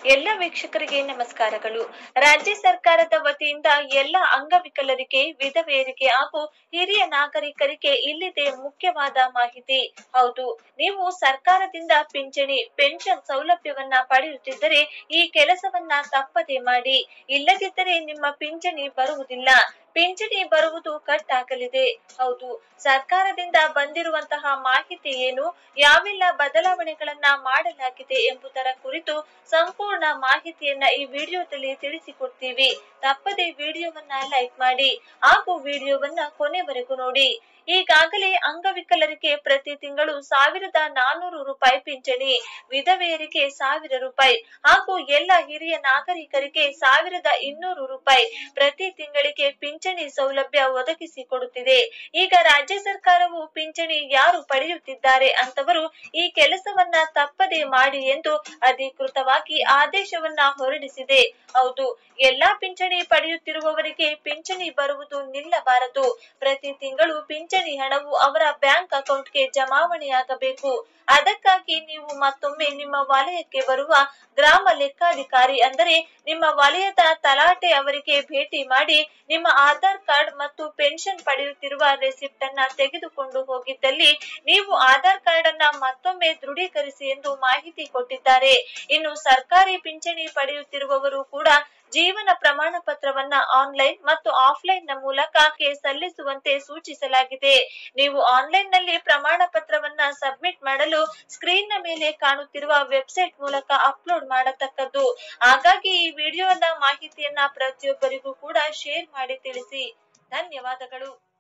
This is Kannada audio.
ಎಲ್ಲ ವೀಕ್ಷಕರಿಗೆ ನಮಸ್ಕಾರಗಳು ರಾಜ್ಯ ಸರ್ಕಾರದ ವತಿಯಿಂದ ಎಲ್ಲ ಅಂಗವಿಕಲರಿಗೆ ವಿಧವೆಯರಿಗೆ ಹಾಗೂ ಹಿರಿಯ ನಾಗರಿಕರಿಗೆ ಇಲ್ಲಿದೆ ಮುಖ್ಯವಾದ ಮಾಹಿತಿ ಹೌದು ನೀವು ಸರ್ಕಾರದಿಂದ ಪಿಂಚಣಿ ಪೆನ್ಷನ್ ಸೌಲಭ್ಯವನ್ನ ಪಡೆಯುತ್ತಿದ್ದರೆ ಈ ಕೆಲಸವನ್ನ ತಪ್ಪದೆ ಮಾಡಿ ಇಲ್ಲದಿದ್ದರೆ ನಿಮ್ಮ ಪಿಂಚಣಿ ಬರುವುದಿಲ್ಲ ಪಿಂಚಣಿ ಬರುವುದು ಕಟ್ ಆಗಲಿದೆ ಹೌದು ಸರ್ಕಾರದಿಂದ ಬಂದಿರುವಂತಹ ಮಾಹಿತಿ ಏನು ಯಾವೆಲ್ಲ ಬದಲಾವಣೆಗಳನ್ನ ಮಾಡಲಾಗಿದೆ ಎಂಬುದರ ಕುರಿತು ಸಂಪೂರ್ಣ ಮಾಹಿತಿಯನ್ನ ಈ ವಿಡಿಯೋದಲ್ಲಿ ತಿಳಿಸಿಕೊಡ್ತೀವಿ ತಪ್ಪದೆ ವಿಡಿಯೋವನ್ನ ಲೈಕ್ ಮಾಡಿ ಹಾಗೂ ವಿಡಿಯೋವನ್ನ ಕೊನೆವರೆಗೂ ನೋಡಿ ಈಗಾಗಲೇ ಅಂಗವಿಕಲರಿಗೆ ಪ್ರತಿ ತಿಂಗಳು ಸಾವಿರದ ನಾನೂರು ರೂಪಾಯಿ ಪಿಂಚಣಿ ವಿಧವೆಯರಿಗೆ ಸಾವಿರ ರೂಪಾಯಿ ಹಾಗೂ ಎಲ್ಲ ಹಿರಿಯ ನಾಗರಿಕರಿಗೆ ಸಾವಿರದ ಇನ್ನೂರು ರೂಪಾಯಿ ಪ್ರತಿ ತಿಂಗಳಿಗೆ ಪಿಂಚಣಿ ಸೌಲಭ್ಯ ಒದಗಿಸಿಕೊಡುತ್ತಿದೆ ಈಗ ರಾಜ್ಯ ಸರ್ಕಾರವು ಪಿಂಚಣಿ ಯಾರು ಪಡೆಯುತ್ತಿದ್ದಾರೆ ಅಂತವರು ಈ ಕೆಲಸವನ್ನ ತಪ್ಪದೆ ಮಾಡಿ ಎಂದು ಅಧಿಕೃತವಾಗಿ ಆದೇಶವನ್ನ ಹೊರಡಿಸಿದೆ ಹೌದು ಎಲ್ಲಾ ಪಿಂಚಣಿ ಪಡೆಯುತ್ತಿರುವವರಿಗೆ ಪಿಂಚಣಿ ಬರುವುದು ನಿಲ್ಲಬಾರದು ಪ್ರತಿ ತಿಂಗಳು ಪಿಂಚಣಿ ಹಣವು ಅವರ ಬ್ಯಾಂಕ್ ಅಕೌಂಟ್ಗೆ ಜಮಾವಣೆಯಾಗಬೇಕು ಅದಕ್ಕಾಗಿ ನೀವು ಮತ್ತೊಮ್ಮೆ ನಿಮ್ಮ ವಲಯಕ್ಕೆ ಬರುವ ಗ್ರಾಮ ಲೆಕ್ಕಾಧಿಕಾರಿ ಅಂದರೆ ನಿಮ್ಮ ವಲಯದ ತಲಾಟೆ ಅವರಿಗೆ ಭೇಟಿ ಮಾಡಿ ನಿಮ್ಮ ಆಧಾರ್ ಕಾರ್ಡ್ ಮತ್ತು ಪೆನ್ಷನ್ ಪಡೆಯುತ್ತಿರುವ ರೆಸಿಪ್ಟ್ ಅನ್ನ ತೆಗೆದುಕೊಂಡು ಹೋಗಿದ್ದಲ್ಲಿ ನೀವು ಆಧಾರ್ ಕಾರ್ಡ್ ಅನ್ನ ಮತ್ತೊಮ್ಮೆ ದೃಢೀಕರಿಸಿ ಎಂದು ಮಾಹಿತಿ ಕೊಟ್ಟಿದ್ದಾರೆ ಇನ್ನು ಸರ್ಕಾರಿ ಪಿಂಚಣಿ ಪಡೆಯುತ್ತಿರುವವರು ಕೂಡ ಜೀವನ ಪ್ರಮಾಣ ಪತ್ರವನ್ನ ಆನ್ಲೈನ್ ಮತ್ತು ಆಫ್ಲೈನ್ ನ ಮೂಲಕ ಸಲ್ಲಿಸುವಂತೆ ಸೂಚಿಸಲಾಗಿದೆ ನೀವು ಆನ್ಲೈನ್ ನಲ್ಲಿ ಪ್ರಮಾಣ ಪತ್ರವನ್ನ ಸಬ್ಮಿಟ್ ಮಾಡಲು ಸ್ಕ್ರೀನ್ ನ ಮೇಲೆ ಕಾಣುತ್ತಿರುವ ವೆಬ್ಸೈಟ್ ಮೂಲಕ ಅಪ್ಲೋಡ್ ಮಾಡತಕ್ಕದ್ದು ಹಾಗಾಗಿ ಈ ವಿಡಿಯೋದ ಮಾಹಿತಿಯನ್ನ ಪ್ರತಿಯೊಬ್ಬರಿಗೂ ಕೂಡ ಶೇರ್ ಮಾಡಿ ತಿಳಿಸಿ ಧನ್ಯವಾದಗಳು